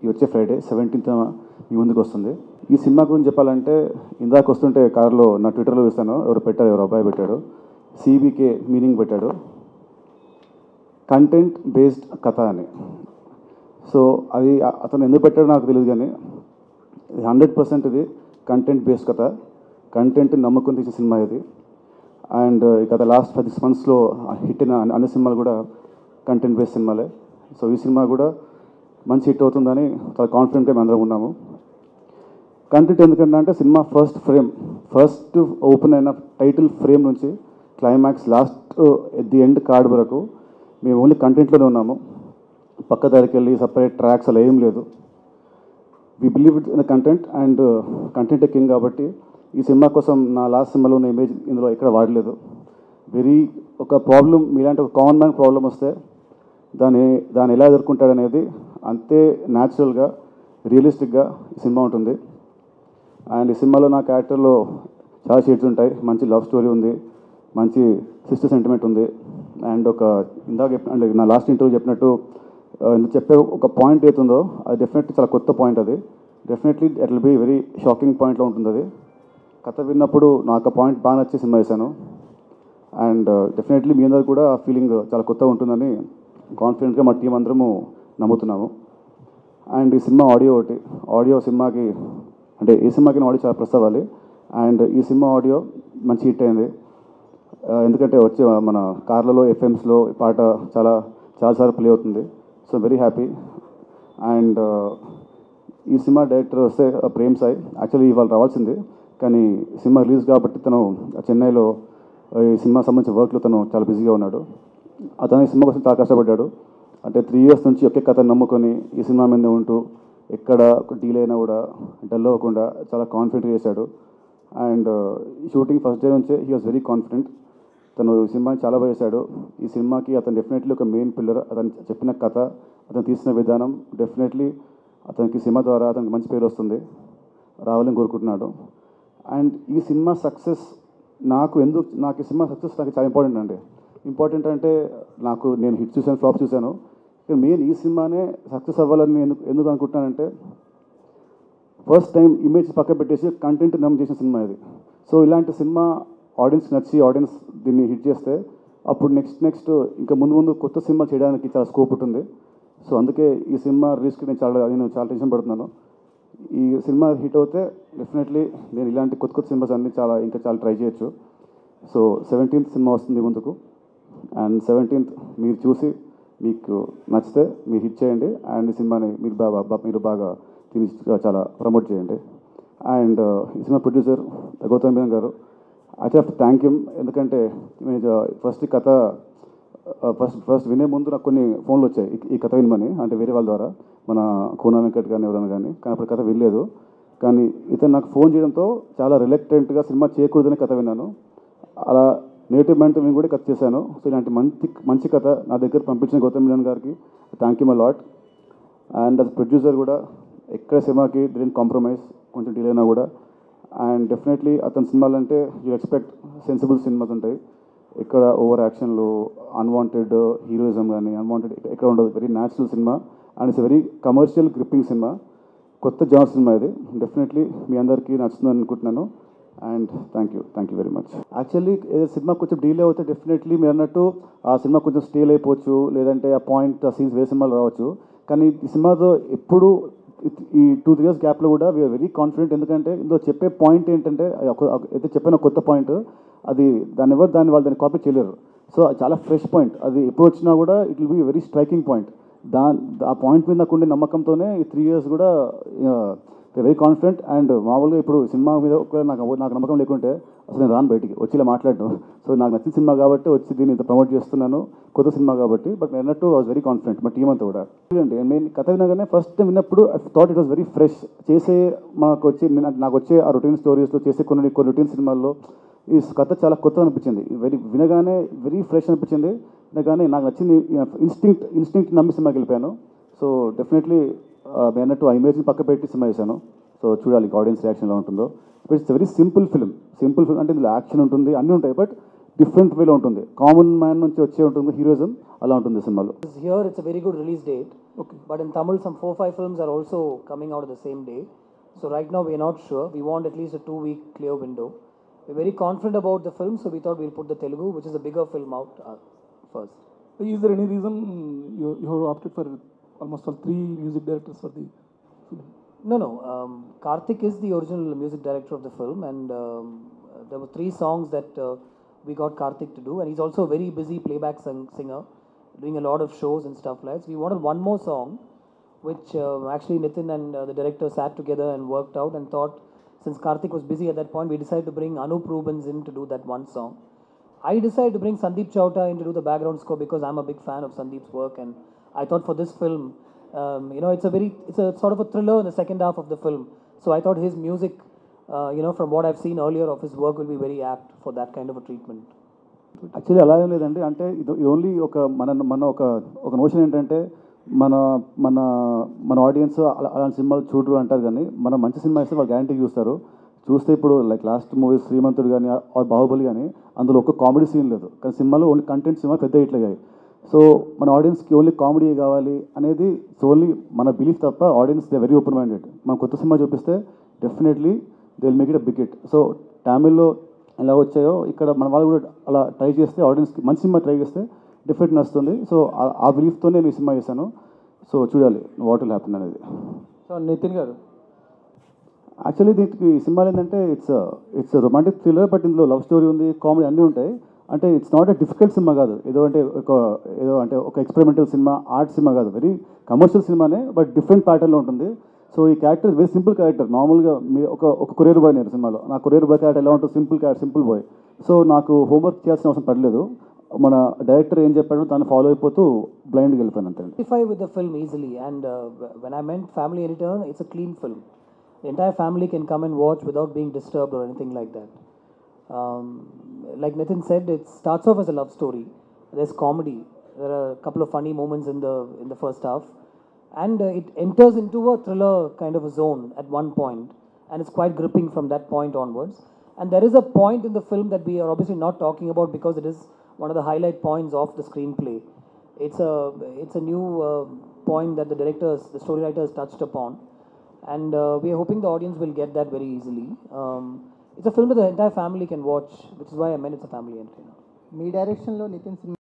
ఈ వచ్చే Friday seventeenth మీ ముందుకు వస్తుంది ఈ సినిమా గురించి చెప్పాలంటే ఇందాక వస్తుంటే కారులో నా ట్విట్టర్లో చూస్తాను ఎవరు పెట్టారు ఎవరు అబ్బాయి పెట్టాడు సిబికే మీనింగ్ పెట్టాడు కంటెంట్ బేస్డ్ కథ అని సో అది అ- అతను ఎందుకు పెట్టాడో నాకు తెలియదు కానీ హండ్రెడ్ పర్సెంట్ ఇది కంటెంట్ బేస్డ్ కథ కంటెంట్ నమ్ముకుని తీసిన సినిమా ఇది అండ్ గత లాస్ట్ ఫైవ్ సిక్స్ మంత్స్లో హిట్ అయిన అన్ని- అన్ని సినిమాలు కూడా కంటెంట్ బేస్డ్ సినిమాలే సో ఈ సినిమా కూడా మంచి హిట్ అవుతుందని చాలా కాన్ఫిడెంట్గా మేము అందరం ఉన్నాము కంటెంట్ ఎందుకంటే అంటే సినిమా ఫస్ట్ ఫ్రేమ్ ఫస్ట్ ఓపెన్ అయిన టైటిల్ ఫ్రేమ్ నుంచి climax last at the end card వరకు మేము ఓన్లీ కంటెంట్లోనే ఉన్నాము పక్క దారికి వెళ్ళి సపరేట్ ట్రాక్స్ అలా ఏం లేదు we believe in the content and content king కాబట్టి ఈ సినిమా కోసం నా లాస్ట్ సినిమాలో ఉన్న ఇమేజ్ ఇందులో ఎక్కడ వాడలేదు వెరీ ఒక ప్రాబ్లం మీలాంటి ఒక కామన్ మ్యాన్ ప్రాబ్లం వస్తే దాన్ని దాన్ని ఎలా ఎదుర్కొంటాడనేది అంతే న్యాచురల్గా రియలిస్టిక్గా ఈ సినిమా ఉంటుంది అండ్ ఈ సినిమాలో నా క్యారెక్టర్లో చాలా షేడ్స్ ఉంటాయి మంచి లవ్ స్టోరీ ఉంది మంచి సిస్టర్ సెంటిమెంట్ ఉంది అండ్ ఒక ఇందాక చెప్పిన అంటే నా లాస్ట్ ఇంటర్వ్యూ చెప్పినట్టు ఆ, ఇందులో చెప్పే ఒక పాయింట్ ఏతుందో అది డెఫినెట్లీ చాలా కొత్త పాయింట్ అది definitely it will be very shocking పాయింట్లో ఉంటుంది అది కథ విన్నప్పుడు నాకు ఆ పాయింట్ బాగా నచ్చి సినిమా వేశాను అండ్ డెఫినెట్లీ మీ అందరు కూడా ఆ ఫీలింగ్ చాలా కొత్తగా ఉంటుందని కాన్ఫిడెంట్గా మా టీం అందరము నమ్ముతున్నాము అండ్ ఈ సినిమా ఆడియో ఒకటి ఆడియో సినిమాకి అంటే ఈ సినిమాకి ఆడియో చాలా ప్లస్ అవ్వాలి అండ్ ఈ సినిమా ఆడియో మంచి హిట్ అయింది ఆ, ఎందుకంటే వచ్చే మన కార్లలో ఎఫ్ఎమ్స్లో ఈ పాట చాలా చాలాసార్లు ప్లే అవుతుంది సో వెరీ హ్యాపీ అండ్ ఈ సినిమా డైరెక్టర్ వస్తే ఆ, ప్రేమ్ సాయి యాక్చువల్లీ ఇవాళ రావాల్సింది కానీ సినిమా రిలీజ్ కాబట్టి తను చెన్నైలో ఆ, ఈ సినిమా సంబంధించిన వర్క్లో తను చాలా బిజీగా ఉన్నాడు అతను ఈ సినిమా కోసం చాలా కష్టపడ్డాడు అంటే త్రీ ఇయర్స్ నుంచి ఒకే కథ నమ్ముకొని ఈ సినిమా మీద ఉంటూ ఎక్కడ డీల్ అయినా కూడా డల్ అవ్వకుండా చాలా కాన్ఫిడెంట్ చేశాడు అండ్ షూటింగ్ ఫస్ట్ డే నుంచే హీ వాస్ వెరీ కాన్ఫిడెంట్ తను ఈ సినిమాని చాలా బాగా చేశాడు ఈ సినిమాకి అతను డెఫినెట్లీ ఒక మెయిన్ పిల్లర్ అతను చెప్పిన కథ అతను తీసిన విధానం డెఫినెట్లీ అతనికి సినిమా ద్వారా అతనికి మంచి పేరు వస్తుంది రావాలని కోరుకుంటున్నాడు అండ్ ఈ సినిమా సక్సెస్ నాకు ఎందుకు నాకు ఈ సినిమా సక్సెస్ నాకు చాలా ఇంపార్టెంట్ అండి ఇంపార్టెంట్ అంటే నాకు నేను హిట్ చూశాను ఫ్లాప్ చూశాను మెయిన్ ఈ సినిమానే సక్సెస్ అవ్వాలని నేను ఎందుకు ఎందుకు అనుకుంటున్నానంటే ఫస్ట్ టైం ఇమేజ్ పక్క పెట్టేసి కంటెంట్ నమ్ము చేసిన సినిమా ఇది సో ఇలాంటి సినిమా ఆడియన్స్ నచ్చి ఆడియన్స్ దీన్ని హిట్ చేస్తే అప్పుడు నెక్స్ట్ నెక్స్ట్ ఇంకా ముందు ముందు కొత్త సినిమా చేయడానికి చాలా స్కోప్ ఉంటుంది సో అందుకే ఈ సినిమా రిస్క్ నేను చాలా నేను చాలా టెన్షన్ పడుతున్నాను ఈ సినిమా హిట్ అవుతే డెఫినెట్లీ నేను ఇలాంటి కొత్త కొత్త సినిమాస్ అన్ని చాలా ఇంకా చాలా ట్రై చేయొచ్చు సో సెవెంటీన్త్ సినిమా వస్తుంది ముందుకు అండ్ సెవెంటీన్త్ మీరు చూసి మీకు నచ్చితే మీరు హిట్ చేయండి అండ్ ఈ సినిమాని మీరు బాగా బా- మీరు బాగా తిని చాలా ప్రమోట్ చేయండి అండ్ ఈ cinema producer Gautham Menon garu I have to thank him ఎందుకంటే ఫస్ట్ ఈ కథ ఫస్ట్ ఫస్ట్ వినే ముందు నాకు కొన్ని ఫోన్లు వచ్చాయి ఈ- ఈ కథ వినమని అంటే వేరే వాళ్ళ ద్వారా మన కోనా వెంకట్ కానీ ఎవరైనా కానీ కానీ అప్పుడు కథ వినలేదు కానీ ఇతను నాకు ఫోన్ చేయడంతో చాలా రిలక్టెంట్గా సినిమా చేయకూడదని కథ విన్నాను అలా నేటివ్ మెంట్ నేను కూడా కథ చేశాను సో ఇలాంటి మంచి మంచి కథ నా దగ్గర పంపించిన గౌతమ్ మీనన్ గారికి thank you my lot and అది ప్రొడ్యూసర్ కూడా ఎక్కడ సినిమాకి డిడెంట్ కాంప్రమైజ్ కొంచెం డిలే అయినా కూడా అండ్ డెఫినెట్లీ అతని సినిమాలు అంటే యూ ఎక్స్పెక్ట్ సెన్సిబుల్ సినిమాస్ ఉంటాయి ఇక్కడ ఓవర్ యాక్షన్లు అన్వాంటెడ్ హీరోయిజం కానీ అన్వాంటెడ్ ఎక్కడ ఉండదు very natural cinema and it's very commercial gripping cinema కొత్త జాన్ సినిమా ఇది డెఫినెట్లీ మీ అందరికీ నచ్చుతుందని అనుకుంటున్నాను and thank you thank you very much actually ఏదో సినిమా కొంచెం డీలే అవుతే డెఫినెట్లీ మీరు అన్నట్టు ఆ సినిమా కొంచెం స్టేల్ అయిపోవచ్చు లేదంటే ఆ పాయింట్ ఆ సీన్స్ వేరే సినిమాలు రావచ్చు కానీ ఈ సినిమాతో ఎప్పుడు ఈ టూ త్రీ ఇయర్స్ గ్యాప్లో కూడా వీఆర్ వెరీ కాన్ఫిడెంట్ ఎందుకంటే ఇందులో చెప్పే పాయింట్ ఏంటంటే అది ఒక- ఒక- అయితే చెప్పిన కొత్త పాయింట్ అది దాన్ని ఎవరు దాన్ని వాళ్ళు దాన్ని కాపీ చేయలేరు సో అది చాలా ఫ్రెష్ పాయింట్ అది ఎప్పుడు వచ్చినా కూడా it will be very striking point దా ఆ పాయింట్ మీద నాకు ఉండే నమ్మకంతోనే ఈ త్రీ ఇయర్స్ కూడా వెరీ కాన్ఫిడెంట్ అండ్ మామూలుగా ఇప్పుడు సినిమా మీద ఒకవేళ నాకు నాకు నమ్మకం లేకుంటే అసలు నేను రాను బయటికి వచ్చి ఇలా మాట్లాడటం సో నాకు నచ్చిన సినిమా కాబట్టి వచ్చి దీన్ని ఇంత ప్రమోట్ చేస్తున్నాను కొత్త సినిమా కాబట్టి బట్ నేను అన్నట్టు వాజ్ వెరీ కాన్ఫిడెంట్ మా టీం అంతా కూడా అండి నేను కథ వినగానే ఫస్ట్ టైం విన్నప్పుడు I thought it was very fresh చేసే మాకు వచ్చే నేను- నాకు వచ్చే ఆ రొటీన్ స్టోరీస్లో చేసే కొన్ని కొన్ని రొటీన్ సినిమాల్లో ఈ కథ చాలా కొత్త అనిపించింది వెరీ వినగానే వెరీ ఫ్రెష్ అనిపించింది వినగానే నాకు నచ్చింది ఇన్స్టింక్ట్ ఇన్స్టింక్ట్ నమ్మి సినిమాకి వెళ్ళిపోయాను సో డెఫినెట్లీ నేను అన్నట్టు ఆ ఇమేజ్ని పక్క పెట్టి సినిమా చేశాను సో చూడాలి ఆడియన్స్ రియాక్షన్ ఎలా ఉంటుందో but it's very simple film simple film అంటే ఇందులో యాక్షన్ ఉంటుంది అన్నీ ఉంటాయి బట్ డిఫరెంట్ వేలో ఉంటుంది కామన్ మ్యాన్ నుంచి వచ్చే ఉంటుంది హీరోయిజం అలా ఉంటుంది సినిమాలో is here. It's a very good release date. Okay. But in Tamil, some four five films are also coming out at the same day. So right now we are not sure. We want at least a two week clear window. We're very confident about the film, so we thought we'll put the Telugu, which is a bigger film, out uh, first. Is there any reason you, you have opted for almost all three music directors for the film? No, no. Um, Karthik is the original music director of the film, and um, uh, there were three songs that uh, we got Karthik to do, and he's also a very busy playback sing- singer, doing a lot of shows and stuff like that. So we wanted one more song, which uh, actually Nitin and uh, the director sat together and worked out and thought, since Karthik was busy at that point, we decided to bring Anup Rubens in to do that one song. I decided to bring Sandeep Chowta in to do the background score because I'm a big fan of Sandeep's work, and I thought for this film, um, you know, it's a very, it's a sort of a thriller in the second half of the film. So I thought his music, uh, you know, from what I've seen earlier of his work, will be very apt for that kind of a treatment. Actually అలా ఏం లేదండి అంటే ఇది ఇది only ఒక మన మన ఒక ఒక నోషన్ ఏంటంటే మన మన మన ఆడియన్స్ అలా అలాంటి సినిమాలు చూడరు అంటారు కానీ మనం మంచి సినిమా ఇస్తే వాళ్ళు గ్యారంటీ చూస్తారు చూస్తే ఇప్పుడు లైక్ లాస్ట్ మూవీ శ్రీమంతుడు కానీ ఆర్ బాహుబలి కానీ అందులో ఒక కామెడీ సీన్ లేదు కానీ సినిమాలో ఓన్లీ కంటెంట్ సినిమా పెద్ద ఇట్లాగాయి సో మన ఆడియన్స్కి ఓన్లీ కామెడీ కావాలి అనేది ఓన్లీ మన బిలీఫ్ తప్ప audience they very open minded మనం కొత్త సినిమా చూపిస్తే definitely they will make it a big hit so తమిళ్లో ఎలా వచ్చాయో ఇక్కడ మన వాళ్ళు కూడా అలా ట్రై చేస్తే ఆడియన్స్కి మంచి సినిమా ట్రై చేస్తే డెఫినెట్ నచ్చుతుంది సో ఆ- ఆ బిలీఫ్తో నేను ఈ సినిమా చేశాను సో చూడాలి వాట్ విల్ హ్యాపన్ అనేది సో నితిన్ గారు యాక్చువల్లీ దీనికి ఈ సినిమాలు ఏంటంటే it's it's romantic thriller but ఇందులో లవ్ స్టోరీ ఉంది కామెడీ అన్నీ ఉంటాయి అంటే it's not a difficult cinema కాదు ఏదో అంటే ఒక ఏదో అంటే ఒక ఎక్స్పెరిమెంటల్ సినిమా ఆర్ట్ సినిమా కాదు వెరీ కమర్షియల్ సినిమానే బట్ డిఫరెంట్ ప్యాటర్న్లో ఉంటుంది సో ఈ క్యారెక్టర్ వెరీ సింపుల్ క్యారెక్టర్ నార్మల్గా మీ ఒక ఒక కొరియర్ బాయ్ నేను సినిమాలో నా కొరియర్ బాయ్ క్యారెక్టర్ ఎలా ఉంటుంది simple character simple boy so నాకు హోంవర్క్ చేయాల్సిన అవసరం పడలేదు మన డైరెక్టర్ ఏం చెప్పాడో దాన్ని ఫాలో అయిపోతూ బ్లైండ్గా వెళ్ళిపోయాను అంతే identify with the film easily. And uh, wh- when I meant family return, it's a clean film. The entire family can come and watch without being disturbed or anything like that. Um, like Nitin said, it starts off as a love story. There's comedy. There are a couple of funny moments in the in the first half, and uh, it enters into a thriller kind of a zone at one point, and it's quite gripping from that point onwards. And there is a point in the film that we are obviously not talking about because it is one of the highlight points of the screenplay. It's a it's a new uh, point that the directors, the story writers touched upon, and uh, we are hoping the audience will get that very easily. Um, it's a film that the entire family can watch, which is why I meant it's a family entertainer. మీ డైరెక్షన్లో Nitin cinema